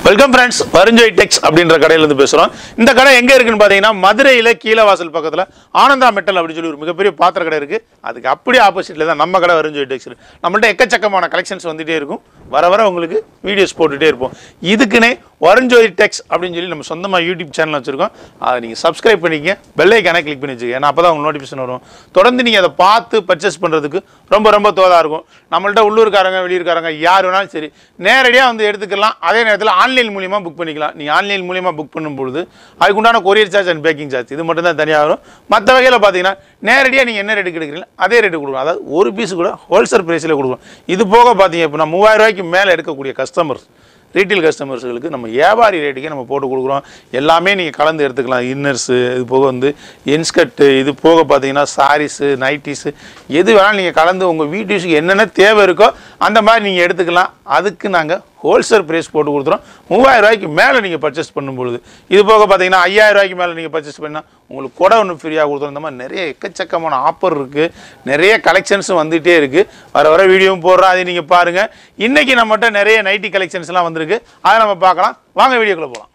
Welcome friends வருஞ்சோய் டெக்ஸ் அப்படின்ற கடையில இருந்து பேசுறோம் இந்த கடை எங்க இருக்குன்னு பாத்தீங்கன்னா மதுரையில கீழவாசல் பக்கத்துல ஆனந்தா மெட்டல் அப்படின்னு சொல்லி ஒரு மிகப்பெரிய பாத்திர கடை இருக்கு அதுக்கு அப்படியே ஆப்போசிட்ல தான் நம்ம கடை வருஞ்சோய் டெக்ஸ் இருக்கு. நம்மள்ட்ட எக்கச்சக்கமான கலெக்ஷன்ஸ் வந்துட்டே இருக்கும் வர வர உங்களுக்கு வீடியோஸ் போட்டுட்டே இருப்போம் இதுக்குன்னே வருஞ்சோய் டெக்ஸ் அப்படின்னு சொல்லி நம்ம சொந்தமாக யூடியூப் சேனல் வச்சிருக்கோம் அதை நீங்கள் சப்ஸ்கிரைப் பண்ணிக்கங்க பெல் ஐக்கானை கிளிக் பண்ணி வச்சுக்க ஏன்னா அப்போ தான் உங்களுக்கு நோட்டிஃபிகேஷன் வரும் தொடர்ந்து நீங்கள் அதை பார்த்து பர்ச்சேஸ் பண்ணுறதுக்கு ரொம்ப ரொம்ப தோதாக இருக்கும் நம்மள்ட்ட உள்ளூர்காரங்க வெளியூர்காரங்க யார் வேணாலும் சரி நேரடியாக வந்து எடுத்துக்கலாம் அதே நேரத்தில் ஆன்லைன் மூலியமாக புக் பண்ணிக்கலாம் நீங்கள் ஆன்லைன் மூலியமாக புக் பண்ணும்பொழுது அதுக்குண்டான courier charge and packing charge இது மட்டும் தான் தனியாக வரும் மற்ற வகையில் பார்த்தீங்கன்னா நேரடியாக நீங்கள் என்ன ரேட்டுக்கு எடுக்கிறீங்களோ அதே ரேட்டு கொடுக்கலாம் அதாவது ஒரு பீஸ் கூட ஹோல்சேல் ப்ரைஸில் கொடுக்கலாம் இது போக பார்த்தீங்க அப்படின்னா மூவாயிரம் ரூபாய்க்கு மேலே எடுக்கக்கூடிய கஸ்டமர்ஸ் ரீட்டைல் கஸ்டமர்ஸ்களுக்கு நம்ம வியாபாரி ரேட்டுக்கே நம்ம போட்டு கொடுக்குறோம் எல்லாமே நீங்கள் கலந்து எடுத்துக்கலாம் இன்னர்ஸு இது போக வந்து இன்ஸ்கர்ட்டு இது போக பார்த்தீங்கன்னா சாரீஸு நைட்டிஸு எது வேணாலும் நீங்கள் கலந்து உங்கள் வீட்டு யூஸுக்கு என்னென்ன தேவை இருக்கோ அந்த மாதிரி நீங்கள் எடுத்துக்கலாம் அதுக்கு நாங்கள் ஹோல்சேல் ப்ரைஸ் போட்டு கொடுத்துறோம் மூவாயிரம் ரூபாய்க்கு மேலே நீங்கள் பர்ச்சேஸ் பண்ணும்பொழுது இது போக பார்த்தீங்கன்னா ஐயாயிரம் ரூபாய்க்கு மேலே நீங்கள் பர்ச்சேஸ் பண்ணால் உங்களுக்கு கொடை ஒன்று ஃப்ரீயாக கொடுத்துரும் இந்த மாதிரி நிறைய எக்கச்சக்கமான ஆஃபர் இருக்குது நிறைய கலெக்ஷன்ஸும் வந்துகிட்டே இருக்குது வர வர வீடியோவும் போடுறோம் அதை நீங்கள் பாருங்கள் இன்றைக்கி நம்மகிட்ட நிறைய நைட்டி கலெக்ஷன்ஸ்லாம் வந்திருக்கு அதை நம்ம பார்க்கலாம் வாங்க வீடியோக்குள்ளே போகலாம்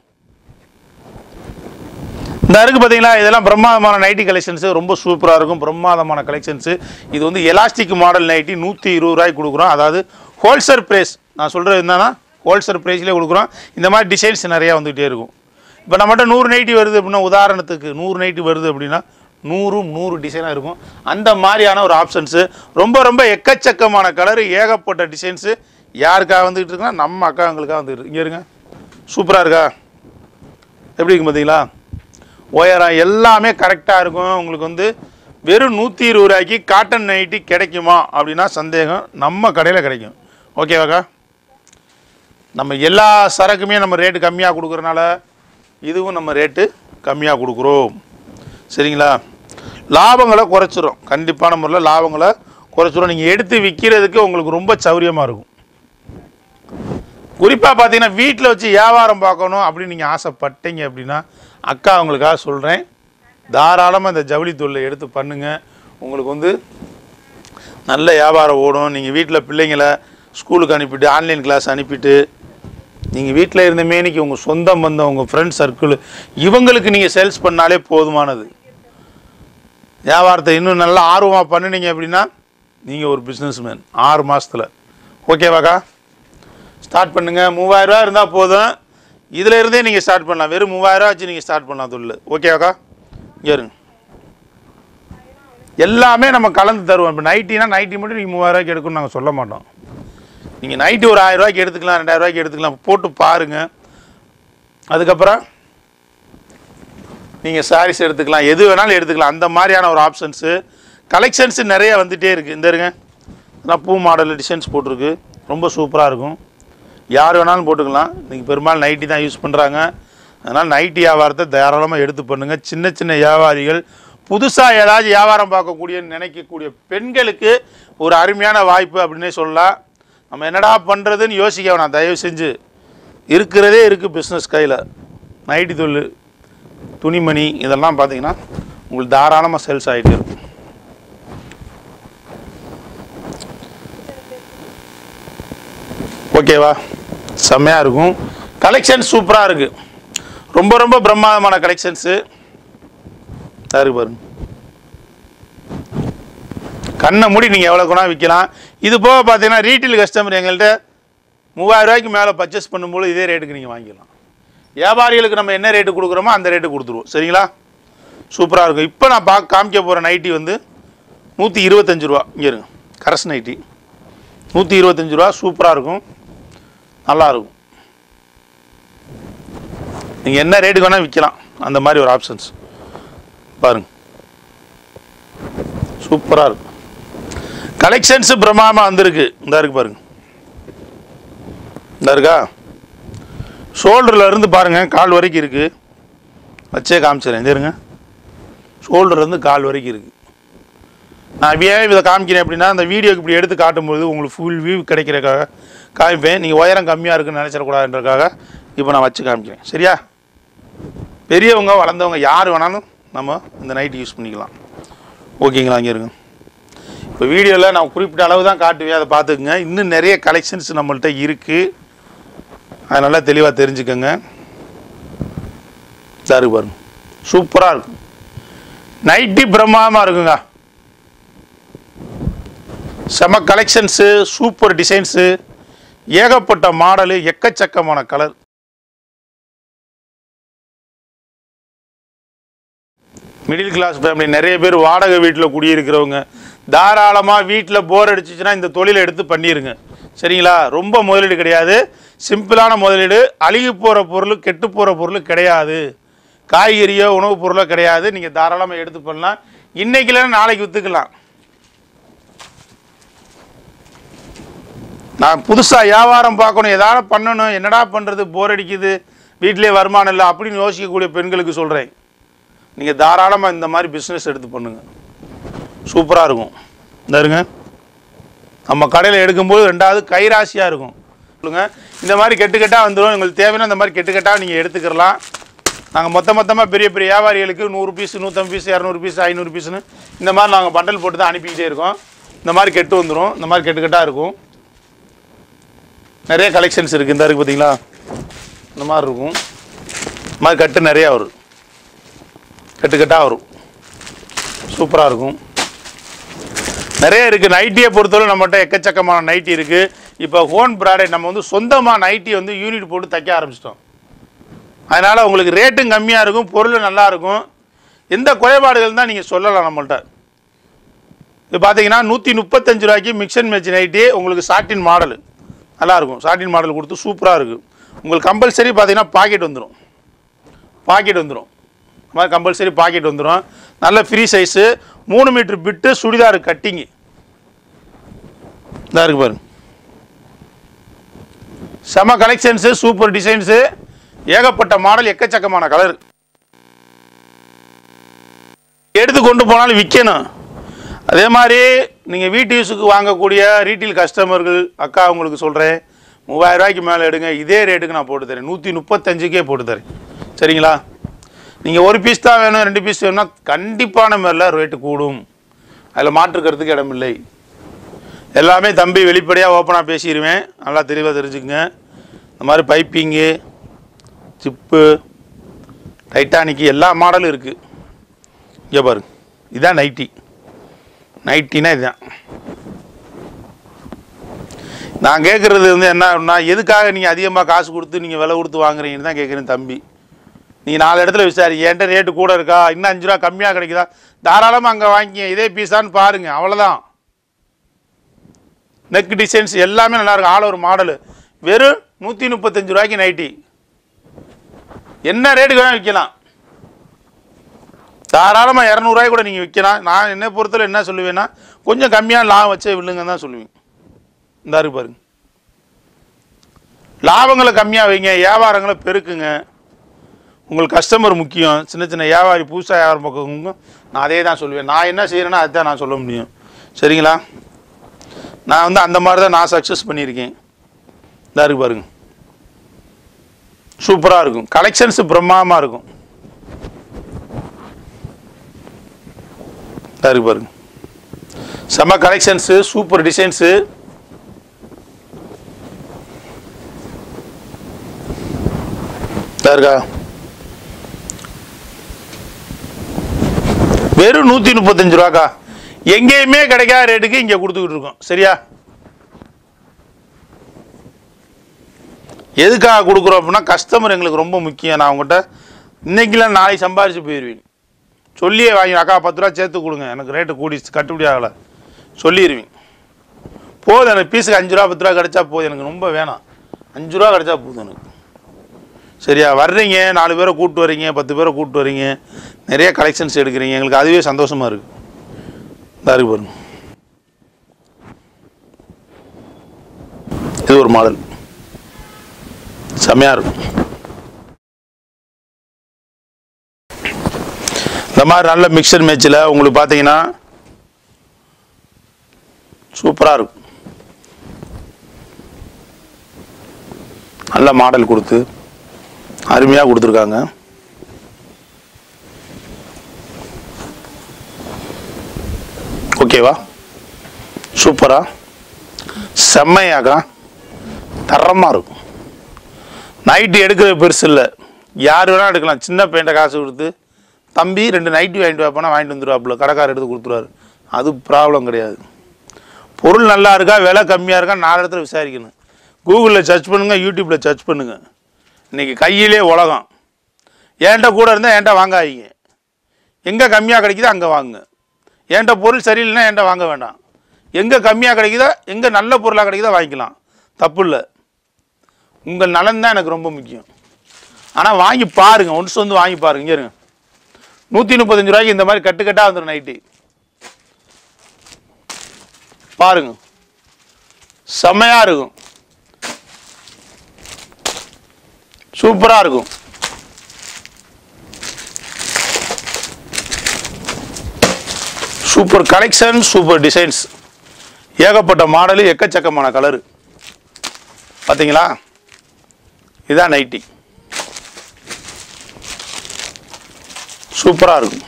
இந்த இருக்கு பார்த்தீங்களா இதெல்லாம் பிரம்மாதமான நைட்டி கலெக்ஷன்ஸு ரொம்ப சூப்பராக இருக்கும் பிரம்மாதமான கலெக்ஷன்ஸு இது வந்து எலாஸ்டிக் மாடல் நைட்டி நூற்றி இருபது ரூபாய்க்கு கொடுக்குறோம் அதாவது ஹோல்சேல் ப்ரைஸ் நான் சொல்கிறது என்னன்னா ஹோல்சேல் ப்ரைஸ்லேயே கொடுக்குறோம் இந்த மாதிரி டிசைன்ஸ் நிறையா வந்துகிட்டே இருக்கும் இப்போ நம்மகிட்ட நூறு நைட்டி வருது அப்படின்னா உதாரணத்துக்கு நூறு நைட்டி வருது அப்படின்னா நூறும் நூறு டிசைனாக இருக்கும் அந்த மாதிரியான ஒரு ஆப்ஷன்ஸு ரொம்ப ரொம்ப எக்கச்சக்கமான கலர் ஏகப்பட்ட டிசைன்ஸு யாருக்காக வந்துகிட்டு இருக்குன்னா நம்ம அக்காங்களுக்காக வந்துட்டு இங்கே இருங்க சூப்பராக இருக்கா எப்படி இருக்கும் பார்த்தீங்களா ஒயரம் எல்லாமே கரெக்டாக இருக்கும் உங்களுக்கு வந்து வெறும் நூற்றி இருபது ரூபாய்க்கு காட்டன் நைட்டி கிடைக்குமா அப்படின்னா சந்தேகம் நம்ம கடையில் கிடைக்கும் ஓகேவாக்கா நம்ம எல்லா சரக்குமே நம்ம ரேட்டு கம்மியாக கொடுக்குறனால இதுவும் நம்ம ரேட்டு கம்மியாக கொடுக்குறோம் சரிங்களா லாபங்களை குறைச்சிரும் கண்டிப்பான முறையில் லாபங்களை குறைச்சிரும் நீங்கள் எடுத்து விற்கிறதுக்கு உங்களுக்கு ரொம்ப சௌரியமாக இருக்கும் குறிப்பாக பார்த்தீங்கன்னா வீட்டில் வச்சு வியாபாரம் பார்க்கணும் அப்படின்னு நீங்கள் ஆசைப்பட்டீங்க அப்படின்னா அக்கா உங்களுக்காக சொல்கிறேன் தாராளமாக இந்த ஜவுளி தொழிலை எடுத்து பண்ணுங்கள் உங்களுக்கு வந்து நல்ல வியாபாரம் ஓடும் நீங்கள் வீட்டில் பிள்ளைங்களை ஸ்கூலுக்கு அனுப்பிட்டு ஆன்லைன் கிளாஸ் அனுப்பிட்டு நீங்கள் வீட்டில் இருந்த மேனிக்கு உங்கள் சொந்த பந்தம் உங்கள் ஃப்ரெண்ட் சர்க்கிள் இவங்களுக்கு நீங்கள் சேல்ஸ் பண்ணாலே போதுமானது வியாபாரத்தை இன்னும் நல்லா ஆர்வமாக பண்ணுனீங்க அப்படின்னா நீங்கள் ஒரு பிஸ்னஸ்மேன் ஆறு மாதத்தில் ஓகேவாக்கா ஸ்டார்ட் பண்ணுங்கள் மூவாயிரரூவா இருந்தால் போதும் இதில் இருந்தே நீங்கள் ஸ்டார்ட் பண்ணலாம் வெறும் மூவாயிரரூவா வச்சு நீங்கள் ஸ்டார்ட் பண்ணலாம் தொழில் ஓகேவாக்கா இங்கே இருங்க எல்லாமே நம்ம கலந்து தருவோம் இப்போ நைட்டினா நைட்டி மட்டும் நீங்கள் மூவாயிரரூவாய்க்கு எடுக்கணும்னு நாங்கள் சொல்ல மாட்டோம் நீங்கள் நைட்டி ஒரு ஆயிரம் ரூபாய்க்கு எடுத்துக்கலாம் ரெண்டாயிரம் ரூபாய்க்கு எடுத்துக்கலாம் போட்டு பாருங்கள் அதுக்கப்புறம் நீங்கள் சாரீஸ் எடுத்துக்கலாம் எது வேணாலும் எடுத்துக்கலாம் அந்த மாதிரியான ஒரு ஆப்ஷன்ஸு கலெக்ஷன்ஸ் நிறைய வந்துகிட்டே இருக்குது இந்த இருங்க இதெல்லாம் பூ மாடல் டிசைன்ஸ் போட்டிருக்கு ரொம்ப சூப்பராக இருக்கும் யார் வேணாலும் போட்டுக்கலாம் இன்றைக்கி பெரும்பாலும் நைட்டி தான் யூஸ் பண்ணுறாங்க அதனால் நைட்டி வியாபாரத்தை தாராளமாக எடுத்து பண்ணுங்கள் சின்ன சின்ன வியாபாரிகள் புதுசாக ஏதாச்சும் வியாபாரம் பார்க்கக்கூடிய நினைக்கக்கூடிய பெண்களுக்கு ஒரு அருமையான வாய்ப்பு அப்படின்னே சொல்லலாம் நம்ம என்னடா பண்ணுறதுன்னு யோசிக்க வேணாம் தயவு செஞ்சு இருக்கிறதே இருக்குது பிஸ்னஸ் கையில் நைட்டி தொழில் துணிமணி இதெல்லாம் பார்த்தீங்கன்னா உங்களுக்கு தாராளமாக சேல்ஸ் ஆகிட்டு இருக்கும் ஓகேவா செம்மையாக இருக்கும் கலெக்ஷன் சூப்பராக இருக்குது ரொம்ப ரொம்ப பிரம்மாதமான கலெக்ஷன்ஸு இருக்கு பாருங்க கண்ணை மூடி நீங்கள் எவ்வளோ கொண்டா விற்கலாம் இது போக பார்த்தீங்கன்னா ரீட்டைல் கஸ்டமர் எங்கள்கிட்ட மூவாயிரம் ரூபாய்க்கு மேலே பர்ச்சேஸ் பண்ணும்போது இதே ரேட்டுக்கு நீங்கள் வாங்கிக்கலாம் வியாபாரிகளுக்கு நம்ம என்ன ரேட்டு கொடுக்குறோமோ அந்த ரேட்டு கொடுத்துருவோம் சரிங்களா சூப்பராக இருக்கும் இப்போ நான் பா காமிக்க போகிற நைட்டி வந்து நூற்றி இருபத்தஞ்சு ரூபா இங்கே இருங்க கரஸ் நைட்டி நூற்றி இருபத்தஞ்சு ரூபா சூப்பராக இருக்கும் நல்லா இருக்கும் நீங்கள் என்ன ரேட்டுக்கு வேணால் விற்கலாம் அந்த மாதிரி ஒரு ஆப்ஷன்ஸ் பாருங்க சூப்பராக இருக்கும் கலெக்ஷன்ஸ் பிரம்மாண்டமாக வந்திருக்கு இந்த இருக்கு பாருங்க இந்த இருக்கா ஷோல்டரில் இருந்து பாருங்க கால் வரைக்கும் இருக்குது வச்சே காமிச்சிடறேன் இந்த இருங்க ஷோல்டர்லேருந்து கால் வரைக்கும் இருக்குது நான் ஏன் இதை காமிக்கிறேன் அப்படின்னா அந்த வீடியோக்கு இப்படி எடுத்து காட்டும்போது உங்களுக்கு ஃபுல் வியூ கிடைக்கிறக்காக காமிப்பேன் நீங்கள் உயரம் கம்மியாக இருக்குன்னு நினச்சிடக்கூடாதுன்றக்காக இப்போ நான் வச்சு காமிக்கிறேன் சரியா பெரியவங்க வளர்ந்தவங்க யார் வேணாலும் நம்ம இந்த நைட் யூஸ் பண்ணிக்கலாம் ஓகேங்களா இங்கே இருங்க இப்போ வீடியோவில் நான் குறிப்பிட்ட அளவு தான் காட்டுவேன் அதை பார்த்துக்குங்க இன்னும் நிறைய கலெக்ஷன்ஸ் நம்மள்ட்ட இருக்குது அது நல்லா தெளிவாக தெரிஞ்சுக்கோங்க இதா இருக்கு பாருங்க சூப்பராக இருக்கும் நைட்டி பிரம்மாதமாக இருக்குங்க செம கலெக்ஷன்ஸு சூப்பர் டிசைன்ஸு ஏகப்பட்ட மாடலு எக்கச்சக்கமான கலர் மிடில் கிளாஸ் ஃபேமிலி நிறைய பேர் வாடகை வீட்டில் குடியிருக்கிறவங்க தாராளமாக வீட்டில் போர் அடிச்சிச்சுன்னா இந்த தொழிலை எடுத்து பண்ணிடுங்க சரிங்களா ரொம்ப முதலீடு கிடையாது சிம்பிளான முதலீடு அழுகி போகிற பொருள் கெட்டு போகிற பொருள் கிடையாது காய்கறியோ உணவுப் பொருளோ கிடையாது நீங்கள் தாராளமாக எடுத்து பண்ணலாம் இன்னைக்கு இல்லைன்னா நாளைக்கு விற்றுக்கலாம் நான் புதுசாக வியாபாரம் பார்க்கணும் ஏதாவது பண்ணணும் என்னடா பண்ணுறது போர் அடிக்குது வீட்டிலே வருமானம் இல்லை அப்படின்னு யோசிக்கக்கூடிய பெண்களுக்கு சொல்கிறேன் நீங்கள் தாராளமாக இந்த மாதிரி பிஸ்னஸ் எடுத்து பண்ணுங்க சூப்பராக இருக்கும் இந்த இருங்க நம்ம கடையில் எடுக்கும்போது ரெண்டாவது கைராசியாக இருக்கும் சொல்லுங்க இந்த மாதிரி கெட்டு கெட்டாக வந்துடும் உங்களுக்கு தேவைன்னா இந்த மாதிரி கெட்டு கெட்டாக நீங்கள் எடுத்துக்கிறலாம் நாங்கள் மொத்த மொத்தமாக பெரிய பெரிய வியாபாரிகளுக்கு நூறு பீஸ் நூற்றம்பது பீஸ் இரநூறு பீஸ் ஐநூறு பீஸ்னு இந்த மாதிரி நாங்கள் பண்டல் போட்டு தான் அனுப்பிக்கிட்டே இருக்கோம் இந்த மாதிரி கெட்டு வந்துடும் இந்த மாதிரி கெட்டு கெட்டாக இருக்கும் நிறைய கலெக்ஷன்ஸ் இருக்குது இந்த இருக்கு பார்த்தீங்களா இந்த மாதிரி இருக்கும் இந்த மாதிரி கட்டு நிறையா வரும் கட்டு கட்டாக வரும் சூப்பராக இருக்கும் நிறைய இருக்குது நைட்டியை பொறுத்தவரை நம்மகிட்ட எக்கச்சக்கமான நைட்டி இருக்குது இப்போ ஹோன் ப்ராடக்ட் நம்ம வந்து சொந்தமாக நைட்டி வந்து யூனிட் போட்டு தைக்க ஆரம்பிச்சிட்டோம் அதனால் உங்களுக்கு ரேட்டும் கம்மியாக இருக்கும் பொருள் நல்லா இருக்கும் எந்த குறைபாடுகள் தான் நீங்கள் சொல்லலாம் நம்மள்ட்ட இது பார்த்தீங்கன்னா நூற்றி முப்பத்தஞ்சு ரூபாய்க்கு மிக்ஸ் அண்ட் மேட்ச் நைட்டி உங்களுக்கு சாட்டின் மாடல் நல்லாயிருக்கும் சாட்டின் மாடல் கொடுத்து சூப்பராக இருக்கும் உங்களுக்கு கம்பல்சரி பார்த்தீங்கன்னா பாக்கெட் வந்துடும் பாக்கெட் வந்துடும் இந்த மாதிரி கம்பல்சரி பாக்கெட் வந்துடும் நல்ல ஃப்ரீ சைஸு மூணு மீட்ரு பிட்டு சுடிதார் கட்டிங்கு இதாக இருக்கு பாருங்க செம கலெக்ஷன்ஸு சூப்பர் டிசைன்ஸு ஏகப்பட்ட மாடல் எக்கச்சக்கமான கலர் எடுத்து கொண்டு போனாலும் விற்கணும் அதே மாதிரி நீங்கள் வீட்டு யூஸுக்கு வாங்கக்கூடிய ரீட்டெயில் கஸ்டமர்கள் அக்கா உங்களுக்கு சொல்கிறேன் மூவாயிரம் ரூபாய்க்கு மேலே எடுங்க இதே ரேட்டுக்கு நான் போட்டு தரேன் நூற்றி முப்பத்தஞ்சுக்கே போட்டு தரேன் சரிங்களா நீங்கள் ஒரு பீஸ் தான் வேணும் ரெண்டு பீஸ் வேணும்னா கண்டிப்பான மேல ரேட்டு கூடும் அதில் மாற்றுக்கிறதுக்கு இடமில்லை எல்லாமே தம்பி வெளிப்படையாக ஓப்பனாக பேசிடுவேன் நல்லா தெளிவாக தெரிஞ்சுக்குங்க இந்த மாதிரி பைப்பிங்கு சிப்பு டைட்டானிக்கு எல்லா மாடலும் இருக்குது இங்கே பாருங்க இதான் நைட்டி நைட்டினா இதுதான் நான் கேட்குறது வந்து என்ன அப்படின்னா எதுக்காக நீங்கள் அதிகமாக காசு கொடுத்து நீங்கள் விலை கொடுத்து வாங்குறீங்கன்னு தான் கேட்குறேன் தம்பி நீ நாலு இடத்துல விசாரி என்கிட்ட ரேட்டு கூட இருக்கா இன்னும் அஞ்சு ரூபா கம்மியாக கிடைக்குதா தாராளமாக அங்கே வாங்கிக்க இதே பீஸான்னு பாருங்க அவ்வளோதான் நெக் டிசைன்ஸ் எல்லாமே நல்லா இருக்கும் ஆல் ஒரு மாடலு வெறும் நூற்றி முப்பத்தஞ்சு ரூபாய்க்கு நைட்டி என்ன ரேட்டுக்கு வேணால் விற்கலாம் தாராளமாக இரநூறுவாய் கூட நீங்கள் விற்கலாம் நான் என்னை பொறுத்தவரை என்ன சொல்லுவேன்னா கொஞ்சம் கம்மியாக லாபம் வச்சே வில்லுங்க தான் சொல்லுவேன் இந்த இருக்கு பாருங்க லாபங்களை கம்மியாக வைங்க வியாபாரங்களை பெருக்குங்க உங்களுக்கு கஸ்டமர் முக்கியம் சின்ன சின்ன வியாபாரி புதுசாக வியாபாரம் பார்க்கவங்க நான் அதே தான் சொல்லுவேன் நான் என்ன செய்கிறேன்னா அதுதான் நான் சொல்ல முடியும் சரிங்களா நான் வந்து அந்த மாதிரி தான் நான் சக்ஸஸ் பண்ணியிருக்கேன் இந்த இருக்கு பாருங்க சூப்பராக இருக்கும் கலெக்ஷன்ஸ் பிரம்மாண்டமாக இருக்கும் இதா இருக்கு பாருங்க செம கலெக்ஷன்ஸு சூப்பர் டிசைன்ஸு இருக்கா வெறும் நூற்றி முப்பத்தஞ்சு ரூபாக்கா எங்கேயுமே கிடைக்காத ரேட்டுக்கு இங்கே கொடுத்துக்கிட்டு இருக்கோம் சரியா எதுக்காக கொடுக்குறோம் அப்படின்னா கஸ்டமர் எங்களுக்கு ரொம்ப முக்கியம் நான் உங்கள்கிட்ட இன்னைக்கெல்லாம் நாளைக்கு சம்பாரிச்சு போயிடுவேன் சொல்லியே வாங்கி அக்கா பத்து ரூபா சேர்த்து கொடுங்க எனக்கு ரேட்டு கூடி கட்டுப்படி ஆகலை சொல்லிடுவேன் போதும் எனக்கு பீஸுக்கு அஞ்சு ரூபா பத்து ரூபா கிடைச்சா போதும் எனக்கு ரொம்ப வேணாம் அஞ்சு ரூபா கிடைச்சா போதும் எனக்கு சரியா வர்றீங்க நாலு பேரை கூப்பிட்டு வர்றீங்க பத்து பேரை கூப்பிட்டு வர்றீங்க நிறைய கலெக்ஷன்ஸ் எடுக்கிறீங்க எங்களுக்கு அதுவே சந்தோஷமாக இருக்குது இந்த இருக்கு பாருங்க இது ஒரு மாடல் செம்மையாக இருக்கும் இந்த மாதிரி நல்ல மிக்சர் மேட்சில் உங்களுக்கு பார்த்தீங்கன்னா சூப்பராக இருக்கும் நல்ல மாடல் கொடுத்து அருமையாக கொடுத்துருக்காங்க ஓகேவா சூப்பரா செம்மையாக தரமாக இருக்கும் நைட்டு எடுக்கிறது பெருசு இல்லை யார் வேணால் எடுக்கலாம் சின்ன பையன்ட்ட காசு கொடுத்து தம்பி ரெண்டு நைட்டி வாங்கிட்டு வாப்பானா வாங்கிட்டு வந்துருவாப்புல கடைக்காரர் எடுத்து கொடுத்துருவாரு அது ப்ராப்ளம் கிடையாது பொருள் நல்லா இருக்கா விலை கம்மியாக இருக்கா நாலு இடத்துல விசாரிக்கணும் கூகுளில் சர்ச் பண்ணுங்கள் யூடியூப்பில் சர்ச் பண்ணுங்கள் இன்றைக்கி கையிலே உலகம் என்கிட்ட கூட இருந்தால் என்கிட்ட வாங்காதீங்க எங்கே கம்மியாக கிடைக்குதோ அங்கே வாங்குங்க என்கிட்ட பொருள் சரியில்லைன்னா என்கிட்ட வாங்க வேண்டாம் எங்கே கம்மியாக கிடைக்குதோ எங்கே நல்ல பொருளாக கிடைக்குதோ வாங்கிக்கலாம் தப்பு இல்லை உங்கள் நலன் தான் எனக்கு ரொம்ப முக்கியம் ஆனால் வாங்கி பாருங்க ஒன்று வந்து வாங்கி பாருங்க இங்கே இருங்க நூற்றி முப்பத்தஞ்சு ரூபாய்க்கு இந்த மாதிரி கட்டு கட்டாக வந்துடும் நைட்டி பாருங்க செம்மையா இருக்கும் சூப்பரா இருக்கும் சூப்பர் கலெக்ஷன் சூப்பர் டிசைன்ஸ் ஏகப்பட்ட மாடலு எக்கச்சக்கமான கலரு பார்த்தீங்களா இதான் நைட்டி சூப்பராக இருக்கும்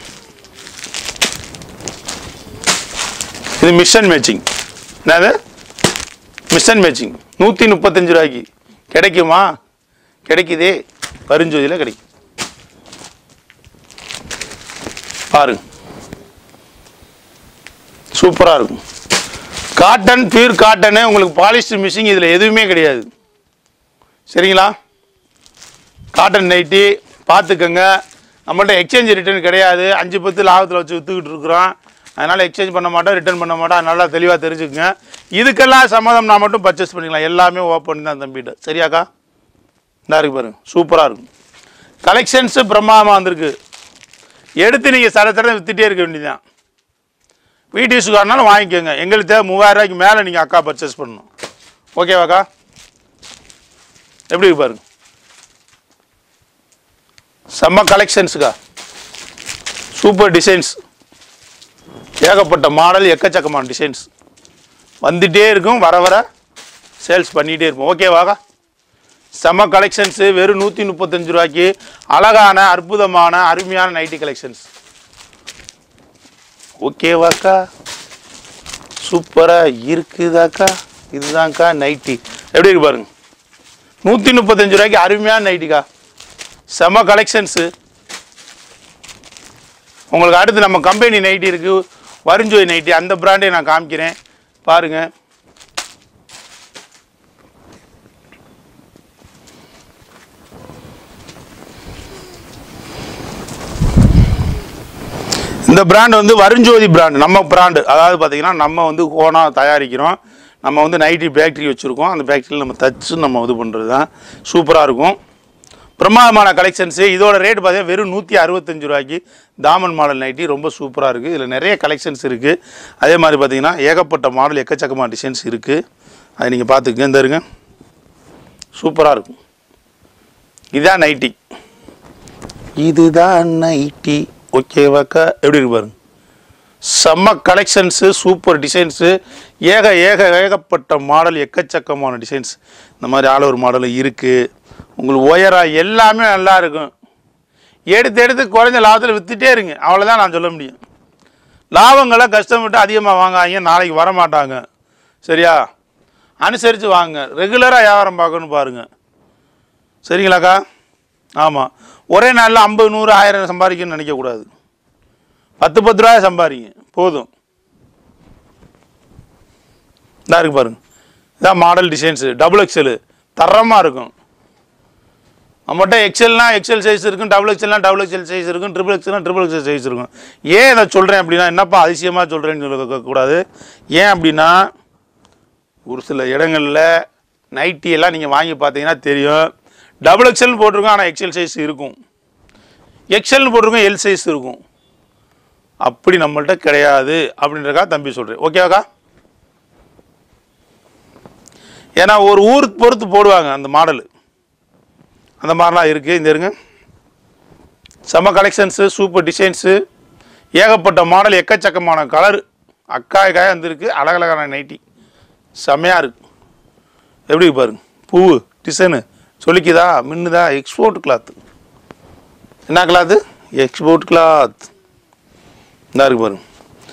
இது மிஷன் மேட்சிங் என்னது மிஷன் மேட்சிங் நூற்றி முப்பத்தஞ்சு ரூபாய்க்கு கிடைக்குமா கிடைக்குதே பரிஞ்சோதியில் கிடைக்கும் பாருங்க சூப்பராக இருக்கும் காட்டன் பியூர் காட்டனு உங்களுக்கு பாலிஸ்டர் மிஷிங் இதில் எதுவுமே கிடையாது சரிங்களா காட்டன் நைட்டி பார்த்துக்கங்க நம்மள்ட்ட எக்ஸ்சேஞ்ச் ரிட்டர்ன் கிடையாது அஞ்சு பத்து லாபத்தில் வச்சு விற்றுக்கிட்டு இருக்கிறோம் அதனால் எக்ஸ்சேஞ்ச் பண்ண மாட்டோம் ரிட்டர்ன் பண்ண மாட்டோம் நல்லா தெளிவாக தெரிஞ்சுக்குங்க இதுக்கெல்லாம் சம்மதம்னா மட்டும் பர்ச்சேஸ் பண்ணிக்கலாம் எல்லாமே ஓப்பன் தான் தம்பிட்டு சரியாக்கா இந்த இருக்கு பாருங்க சூப்பராக இருக்கும் கலெக்ஷன்ஸு பிரம்மாண்டமாக வந்திருக்கு எடுத்து நீங்கள் சட சட வித்துட்டே இருக்க வேண்டியதுதான் வீட்டு யூஸுக்காரனாலும் வாங்கிக்கோங்க எங்களுக்கு தேவை மூவாயிரம் ரூபாய்க்கு மேலே நீங்கள் அக்கா பர்ச்சேஸ் பண்ணணும் ஓகேவாக்கா எப்படி இருக்கு பாருங்க செம்ம கலெக்ஷன்ஸுக்கா சூப்பர் டிசைன்ஸ் ஏகப்பட்ட மாடல் எக்கச்சக்கமான டிசைன்ஸ் வந்துட்டே இருக்கும் வர வர சேல்ஸ் பண்ணிகிட்டே இருப்போம் ஓகேவாக்கா செம்ம கலெக்ஷன்ஸு வெறும் நூற்றி முப்பத்தஞ்சு ரூபாய்க்கு அழகான அற்புதமான அருமையான நைட்டி கலெக்ஷன்ஸ் ஓகேவாக்கா சூப்பராக இருக்குதாக்கா இதுதான்க்கா நைட்டி எப்படி இருக்கு பாருங்க நூற்றி முப்பத்தஞ்சு ரூபாய்க்கு அருமையான நைட்டிக்கா செம கலெக்ஷன்ஸு உங்களுக்கு அடுத்து நம்ம கம்பெனி நைட்டி இருக்குது வருஞ்சோய் நைட்டி அந்த பிராண்டை நான் காமிக்கிறேன் பாருங்கள் இந்த பிராண்ட் வந்து வருஞ்சோதி பிராண்ட் நம்ம பிராண்டு அதாவது பார்த்தீங்கன்னா நம்ம வந்து ஓனாக தயாரிக்கிறோம் நம்ம வந்து நைட்டி ஃபேக்ட்ரி வச்சுருக்கோம் அந்த ஃபேக்ட்ரியில் நம்ம தச்சு நம்ம இது பண்ணுறது தான் சூப்பராக இருக்கும் பிரமாதமான கலெக்ஷன்ஸு இதோட ரேட் பார்த்தீங்கன்னா வெறும் நூற்றி அறுபத்தஞ்சு ரூபாய்க்கு தாமன் மாடல் நைட்டி ரொம்ப சூப்பராக இருக்குது இதில் நிறைய கலெக்ஷன்ஸ் இருக்குது அதே மாதிரி பார்த்தீங்கன்னா ஏகப்பட்ட மாடல் எக்கச்சக்கமான டிசைன்ஸ் இருக்குது அதை நீங்கள் பார்த்துக்கங்க இந்த இருங்க சூப்பராக இருக்கும் இதுதான் நைட்டி இதுதான் நைட்டி ஓகேவாக்கா எப்படி இருக்கு பாருங்க செம்ம கலெக்ஷன்ஸு சூப்பர் டிசைன்ஸு ஏக ஏக ஏகப்பட்ட மாடல் எக்கச்சக்கமான டிசைன்ஸ் இந்த மாதிரி ஆல் ஓவர் மாடலும் இருக்குது உங்களுக்கு ஒயரா எல்லாமே நல்லா இருக்கும் எடுத்து எடுத்து குறைஞ்ச லாபத்தில் விற்றுட்டே இருங்க அவ்வளோதான் நான் சொல்ல முடியும் லாபங்களை கஷ்டப்பட்டு அதிகமாக வாங்காதீங்க நாளைக்கு வர மாட்டாங்க சரியா அனுசரித்து வாங்க ரெகுலராக வியாபாரம் பார்க்கணும் பாருங்கள் சரிங்களாக்கா ஆமாம் ஒரே நாளில் ஐம்பது நூறு ஆயிரம் சம்பாதிக்கணும்னு நினைக்கக்கூடாது பத்து பத்து ரூபாய் சம்பாதிங்க போதும் இதாக இருக்கு பாருங்க இதான் மாடல் டிசைன்ஸு டபுள் எக்ஸலு தரமாக இருக்கும் நம்மகிட்ட எக்ஸல்னா எக்ஸல் சைஸ் இருக்கும் டபுள் எக்ஸல்னா டபுள் எக்ஸல் சைஸ் இருக்கும் ட்ரிபிள் எக்ஸல்னா ட்ரிபிள் எக்ஸல் சைஸ் இருக்கும் ஏன் இதை சொல்கிறேன் அப்படின்னா என்னப்பா அதிசயமாக சொல்கிறேன்னு சொல்ல கூடாது ஏன் அப்படின்னா ஒரு சில இடங்களில் நைட்டி எல்லாம் நீங்கள் வாங்கி பார்த்தீங்கன்னா தெரியும் டபுள் எக்ஸல் போட்டிருக்கோம் ஆனால் எக்ஸல் சைஸ் இருக்கும் எக்ஸல்னு போட்டிருக்கோம் எல் சைஸ் இருக்கும் அப்படி நம்மள்ட்ட கிடையாது அப்படின்றக்கா தம்பி சொல்கிறேன் ஓகேவாக்கா ஏன்னா ஒரு ஊர் பொறுத்து போடுவாங்க அந்த மாடலு அந்த மாதிரிலாம் இருக்குது இந்த இருங்க செம கலெக்ஷன்ஸு சூப்பர் டிசைன்ஸு ஏகப்பட்ட மாடல் எக்கச்சக்கமான கலர் அக்காய் காய் வந்திருக்கு அழகழகான நைட்டி செமையாக இருக்கு எப்படி இருக்கு பாருங்க பூவு டிசைனு சொல்லிக்குதா மின்னுதா எக்ஸ்போர்ட் கிளாத்து என்ன கிளாத்து எக்ஸ்போர்ட் கிளாத் இந்த இருக்கு பாருங்க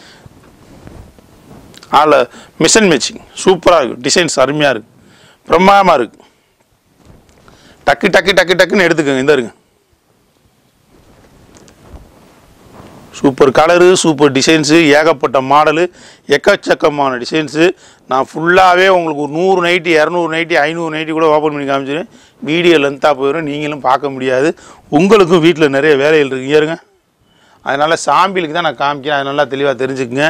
ஆள் மிஷன் மேட்சிங் சூப்பராக இருக்கு டிசைன்ஸ் அருமையாக இருக்கு பிரமாதமாக இருக்கு டக்கு டக்கு டக்கு டக்குன்னு எடுத்துக்கோங்க இந்த இருங்க சூப்பர் கலரு சூப்பர் டிசைன்ஸு ஏகப்பட்ட மாடலு எக்கச்சக்கமான டிசைன்ஸு நான் ஃபுல்லாகவே உங்களுக்கு ஒரு நூறு நைட்டி இரநூறு நைட்டி ஐநூறு நைட்டி கூட ஓப்பன் பண்ணி காமிச்சிடுறேன் வீடியோ லென்த்தாக போயிடும் நீங்களும் பார்க்க முடியாது உங்களுக்கும் வீட்டில் நிறைய வேலைகள் இருக்குங்க இருங்க அதனால் சாம்பிளுக்கு தான் நான் காமிக்கிறேன் அது நல்லா தெளிவாக தெரிஞ்சுக்குங்க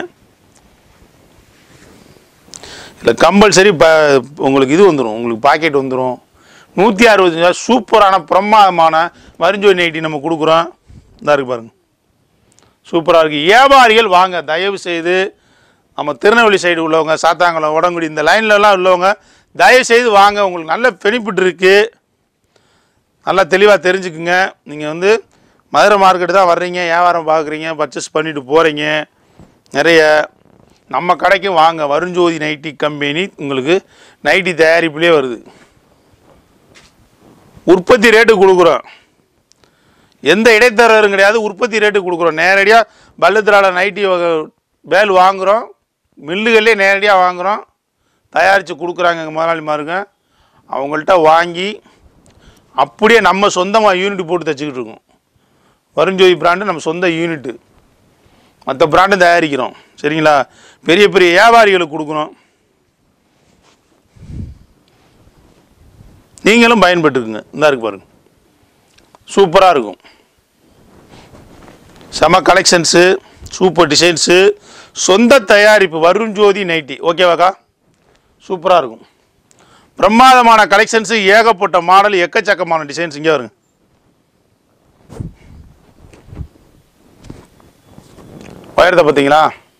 இல்லை கம்பல்சரி ப உங்களுக்கு இது வந்துடும் உங்களுக்கு பாக்கெட் வந்துடும் நூற்றி அறுபத்தஞ்சா சூப்பரான பிரமாதமான மருஞ்சோய் நைட்டி நம்ம கொடுக்குறோம் இந்தா இருக்கு பாருங்க சூப்பராக இருக்குது வியாபாரிகள் வாங்க தயவு செய்து நம்ம திருநெல்வேலி சைடு உள்ளவங்க சாத்தாங்குளம் உடங்குடி இந்த லைன்லலாம் உள்ளவங்க தயவு செய்து வாங்க உங்களுக்கு நல்ல பெனிஃபிட் இருக்குது நல்லா தெளிவாக தெரிஞ்சுக்குங்க நீங்கள் வந்து மதுரை மார்க்கெட்டு தான் வர்றீங்க வியாபாரம் பார்க்குறீங்க பர்ச்சேஸ் பண்ணிட்டு போகிறீங்க நிறைய நம்ம கடைக்கும் வாங்க வருஞ்சோதி நைட்டி கம்பெனி உங்களுக்கு நைட்டி தயாரிப்புலேயே வருது உற்பத்தி ரேட்டு கொடுக்குறோம் எந்த இடைத்தரகரும் கிடையாது உற்பத்தி ரேட்டு கொடுக்குறோம் நேரடியாக பல்லுத்திரால நைட்டி வகை பேல் வாங்குகிறோம் மில்லுகள்லேயே நேரடியாக வாங்குகிறோம் தயாரித்து கொடுக்குறாங்க எங்கள் முதலாளிமாருங்க அவங்கள்ட்ட வாங்கி அப்படியே நம்ம சொந்தமாக யூனிட் போட்டு தைச்சிக்கிட்டு இருக்கோம் வருஞ்சோதி பிராண்டு நம்ம சொந்த யூனிட்டு மற்ற பிராண்டும் தயாரிக்கிறோம் சரிங்களா பெரிய பெரிய வியாபாரிகளுக்கு கொடுக்குறோம் நீங்களும் பயன்பட்டுக்குங்க இந்த இருக்கு பாருங்க சூப்பராக இருக்கும் செம கலெக்ஷன்ஸு சூப்பர் டிசைன்ஸு சொந்த தயாரிப்பு வருண்ஜோதி நைட்டி ஓகேவாக்கா சூப்பராக இருக்கும் பிரமாதமான கலெக்ஷன்ஸு ஏகப்பட்ட மாடல் எக்கச்சக்கமான டிசைன்ஸ் இங்கே வருங்க உயரத்தை பார்த்தீங்களா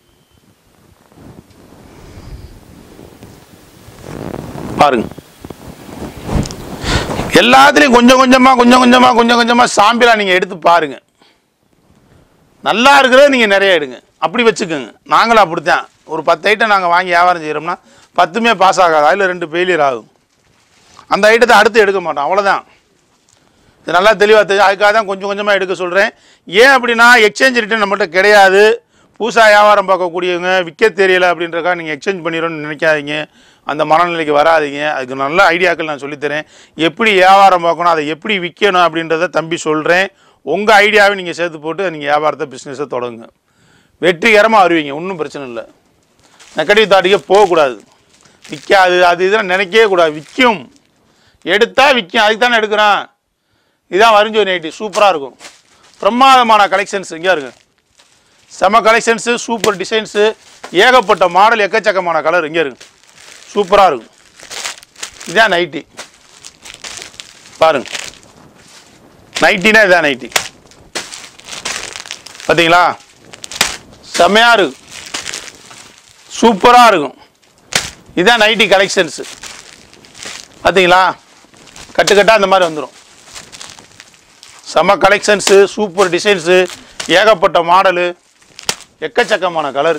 பாருங்க எல்லாத்துலேயும் கொஞ்சம் கொஞ்சமாக கொஞ்சம் கொஞ்சமாக கொஞ்சம் கொஞ்சமாக சாம்பிளாக நீங்கள் எடுத்து பாருங்க நல்லா இருக்கிறத நீங்கள் நிறைய எடுங்க அப்படி வச்சுக்கோங்க நாங்களும் அப்படித்தான் ஒரு பத்து ஐட்டம் நாங்கள் வாங்கி வியாபாரம் செய்கிறோம்னா பத்துமே பாஸ் ஆகாது அதில் ரெண்டு ஃபெயிலியர் ஆகும் அந்த ஐட்டத்தை அடுத்து எடுக்க மாட்டோம் அவ்வளோதான் இது நல்லா தெளிவாக தெரியும் அதுக்காக தான் கொஞ்சம் கொஞ்சமாக எடுக்க சொல்கிறேன் ஏன் அப்படின்னா எக்ஸ்சேஞ்ச் ரிட்டர்ன் நம்மள்ட்ட கிடையாது புதுசாக வியாபாரம் பார்க்கக்கூடியவங்க விற்க தெரியல அப்படின்றக்காக நீங்கள் எக்ஸ்சேஞ்ச் பண்ணிடணும்னு நினைக்காதீங்க அந்த மனநிலைக்கு வராதீங்க அதுக்கு நல்ல ஐடியாக்கள் நான் சொல்லித்தரேன் எப்படி வியாபாரம் பார்க்கணும் அதை எப்படி விற்கணும் அப்படின்றத தம்பி சொல்கிறேன் உங்கள் ஐடியாவை நீங்கள் சேர்த்து போட்டு நீங்கள் வியாபாரத்தை பிஸ்னஸை தொடங்குங்க வெற்றிகரமாக வருவீங்க ஒன்றும் பிரச்சனை இல்லை நெகட்டிவ் தாட்டுக்கே போகக்கூடாது விற்காது அது இதெல்லாம் நினைக்கவே கூடாது விற்கும் எடுத்தா விற்கும் அதுக்கு தானே எடுக்கிறான் இதான் வரிஞ்சோ நைட்டி சூப்பராக இருக்கும் பிரமாதமான கலெக்ஷன்ஸ் இங்கே இருக்கு செம கலெக்ஷன்ஸு சூப்பர் டிசைன்ஸு ஏகப்பட்ட மாடல் எக்கச்சக்கமான கலர் இங்கே இருக்கு சூப்பராக இருக்கும் இதான் நைட்டி பாருங்க நைட்டினா இதான் நைட்டி பார்த்தீங்களா செம்மையாக இருக்கும் சூப்பராக இருக்கும் இதான் நைட்டி கலெக்ஷன்ஸு பார்த்தீங்களா கட்டுக்கட்டாக அந்த மாதிரி வந்துடும் செம கலெக்ஷன்ஸு சூப்பர் டிசைன்ஸு ஏகப்பட்ட மாடலு எக்கச்சக்கமான கலரு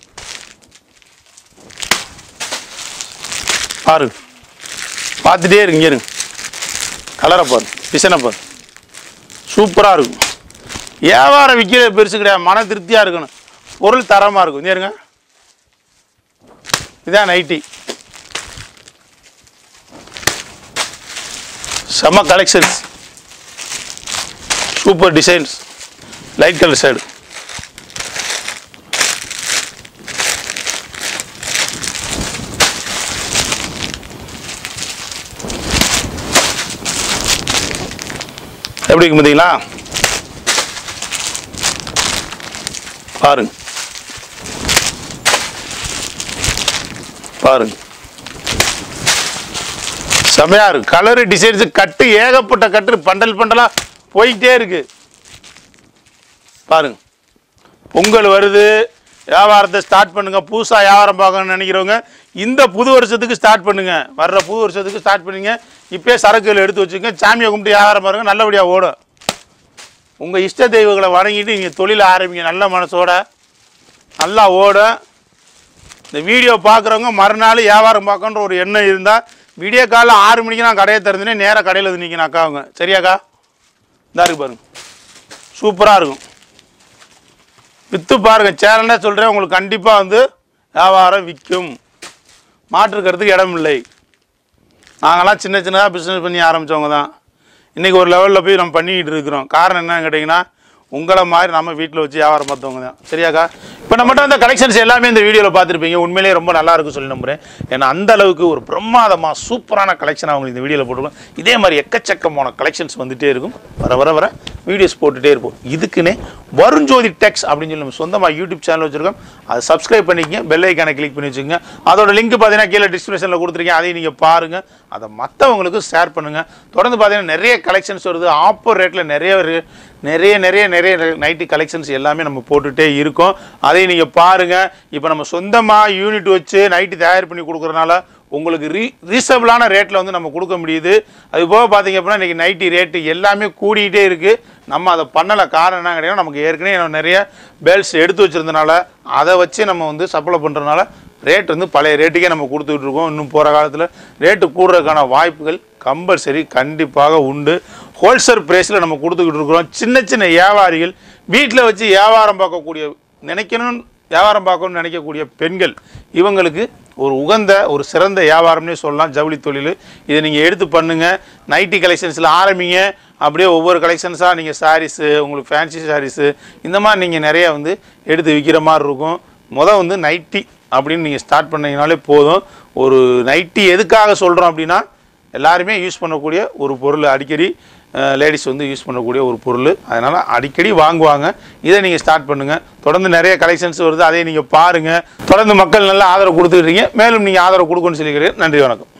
பாரு பார்த்துட்டே இருங்க இங்க இருங்க கலரை பாரு டிசைனை பாரு சூப்பராக இருக்கும் வியாபாரம் விற்கிறது பெருசு கிடையாது மன திருப்தியாக இருக்கணும் பொருள் தரமாக இருக்கும் இங்க இருங்க இதான் நைட்டி செம collections super designs light colour side எப்படி இருக்கு பார்த்தீங்களா பாருங்க பாருங்க செமையா இருக்கு கலரு டிசைன்ஸ் கட்டு ஏகப்பட்ட கட்டு பண்டல் பண்டலா போயிட்டே இருக்கு பாருங்க பொங்கல் வருது வியாபாரத்தை ஸ்டார்ட் பண்ணுங்க புதுசாக வியாபாரம் பார்க்கணும்னு நினைக்கிறவங்க இந்த புது வருஷத்துக்கு ஸ்டார்ட் பண்ணுங்க வர்ற புது வருஷத்துக்கு ஸ்டார்ட் பண்ணுங்க இப்பயே சரக்குகள் எடுத்து வச்சுங்க சாமியை கும்பிட்டு வியாபாரம் பாருங்க நல்லபடியாக ஓடும் உங்கள் இஷ்ட தெய்வங்களை வணங்கிட்டு நீங்கள் தொழில் ஆரம்பிங்க நல்ல மனசோட நல்லா ஓடும் இந்த வீடியோ பார்க்குறவங்க மறுநாள் வியாபாரம் பார்க்கன்ற ஒரு எண்ணம் இருந்தால் விடிய காலைல ஆறு மணிக்கு நான் கடையை திறந்துனே நேராக கடையில் வந்து நிற்கணும் அக்காவுங்க சரியாக்கா இந்தா இருக்கு பாருங்க சூப்பராக இருக்கும் விற்று பாருங்க சேனல்னா சொல்கிறேன் உங்களுக்கு கண்டிப்பாக வந்து வியாபாரம் விற்கும் மாற்றுக்கிறதுக்கு இடம் இல்லை நாங்களாம் சின்ன சின்னதாக பிஸ்னஸ் பண்ணி ஆரம்பித்தவங்க தான் இன்றைக்கி ஒரு லெவலில் போய் நம்ம பண்ணிக்கிட்டு இருக்கிறோம் காரணம் என்னன்னு கேட்டிங்கன்னா உங்களை மாதிரி நம்ம வீட்டில் வச்சு வியாபாரம் பார்த்தவங்க தான் சரியாக்கா இப்போ நம்மகிட்ட அந்த கலெக்ஷன்ஸ் எல்லாமே இந்த வீடியோவில் பார்த்துருப்பீங்க உண்மையிலேயே ரொம்ப நல்லா இருக்கும் சொல்லி நம்புறேன் ஏன்னா அந்த அளவுக்கு ஒரு பிரமாதமாக சூப்பரான கலெக்ஷன் அவங்க இந்த வீடியோவில் போட்டுருக்கோம் இதே மாதிரி எக்கச்சக்கமான கலெக்ஷன்ஸ் வந்துட்டே இருக்கும் வர வர வர வீடியோஸ் போட்டுகிட்டே இருப்போம் இதுக்குன்னே வருண்ஜோதி டெக்ஸ் அப்படின்னு சொல்லி நம்ம சொந்தமாக யூடியூப் சேனல் வச்சுருக்கோம் அதை சப்ஸ்கிரைப் பண்ணிக்கங்க பெல் ஐக்கானை கிளிக் பண்ணி வச்சுக்கோங்க அதோட லிங்க் பார்த்தீங்கன்னா கீழே டிஸ்கிரிப்ஷனில் கொடுத்துருக்கேன் அதையும் நீங்கள் பாருங்கள் அதை மற்றவங்களுக்கு ஷேர் பண்ணுங்கள் தொடர்ந்து பார்த்தீங்கன்னா நிறைய கலெக்ஷன்ஸ் வருது ஆப்பர் ரேட்டில் நிறைய இருக்கு. நிறைய நிறைய நிறைய நைட்டி கலெக்ஷன்ஸ் எல்லாமே நம்ம போட்டுகிட்டே இருக்கோம் அதையும் நீங்கள் பாருங்கள் இப்போ நம்ம சொந்தமாக யூனிட் வச்சு நைட்டி தயார் பண்ணி கொடுக்குறனால உங்களுக்கு ரீ ரீசனபிளான ரேட்டில் வந்து நம்ம கொடுக்க முடியுது அது போக பார்த்தீங்க அப்படின்னா இன்றைக்கி நைட்டி ரேட்டு எல்லாமே கூடிக்கிட்டே இருக்குது நம்ம அதை பண்ணலை காரணம் என்ன கிடையாது நமக்கு ஏற்கனவே நிறைய பேல்ஸ் எடுத்து வச்சுருந்தனால அதை வச்சு நம்ம வந்து சப்ளை பண்ணுறதுனால ரேட் வந்து பழைய ரேட்டுக்கே நம்ம கொடுத்துக்கிட்டு இருக்கோம் இன்னும் போகிற காலத்தில் ரேட்டு கூடுறதுக்கான வாய்ப்புகள் கம்பல்சரி கண்டிப்பாக உண்டு ஹோல்சேல் ப்ரைஸில் நம்ம கொடுத்துக்கிட்டு இருக்கிறோம் சின்ன சின்ன வியாபாரிகள் வீட்டில் வச்சு வியாபாரம் பார்க்கக்கூடிய நினைக்கணும் வியாபாரம் பார்க்கணும்னு நினைக்கக்கூடிய பெண்கள் இவங்களுக்கு ஒரு உகந்த ஒரு சிறந்த வியாபாரம்னே சொல்லலாம் ஜவுளி தொழில் இதை நீங்கள் எடுத்து பண்ணுங்கள் நைட்டி கலெக்ஷன்ஸில் ஆரம்பிங்க அப்படியே ஒவ்வொரு கலெக்ஷன்ஸாக நீங்கள் சாரீஸு உங்களுக்கு ஃபேன்சி சாரீஸு இந்த மாதிரி நீங்கள் நிறைய வந்து எடுத்து விற்கிற மாதிரி இருக்கும் மொதல் வந்து நைட்டி அப்படின்னு நீங்கள் ஸ்டார்ட் பண்ணீங்கனாலே போதும் ஒரு நைட்டி எதுக்காக சொல்கிறோம் அப்படின்னா எல்லாருமே யூஸ் பண்ணக்கூடிய ஒரு பொருள் அடிக்கடி லேடிஸ் வந்து யூஸ் பண்ணக்கூடிய ஒரு பொருள் அதனால் அடிக்கடி வாங்குவாங்க இதை நீங்கள் ஸ்டார்ட் பண்ணுங்கள் தொடர்ந்து நிறைய கலெக்ஷன்ஸ் வருது அதை நீங்கள் பாருங்கள் தொடர்ந்து மக்கள் நல்ல ஆதரவு கொடுத்துக்கிறீங்க மேலும் நீங்கள் ஆதரவு கொடுக்கணும்னு சொல்லிக்கிறேன் நன்றி வணக்கம்